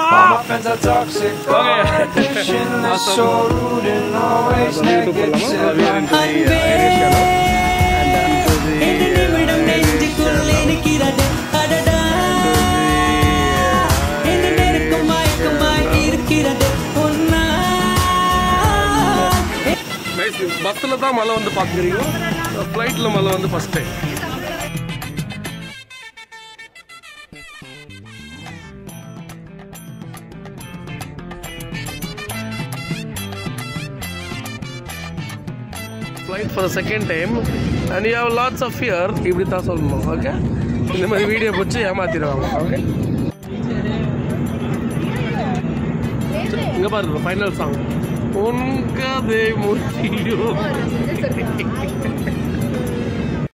All my friends are toxic. Okay. Addiction, they're so rude and always negative. அன்பே இந்த நிமிடம் நெஞ்சுக்குள் இருக்கிறது அடடா இந்த நெருக்கம் மயக்கமாய் இருக்கிறது உன்னா பஸ்ஸில் தான் மழை வந்து பார்க்குறீங்க ஃப்ளைட்டில் மழை வந்து first time flight for second time and you have lots of fear இப்படி தான் சொல்லணும் ஓகே இந்த மாதிரி வீடியோ பிடிச்சி ஏமாத்திடுவாங்க ஓகே இங்கே பாருங்க ஃபைனல் சாங் உன்கதை முடியும்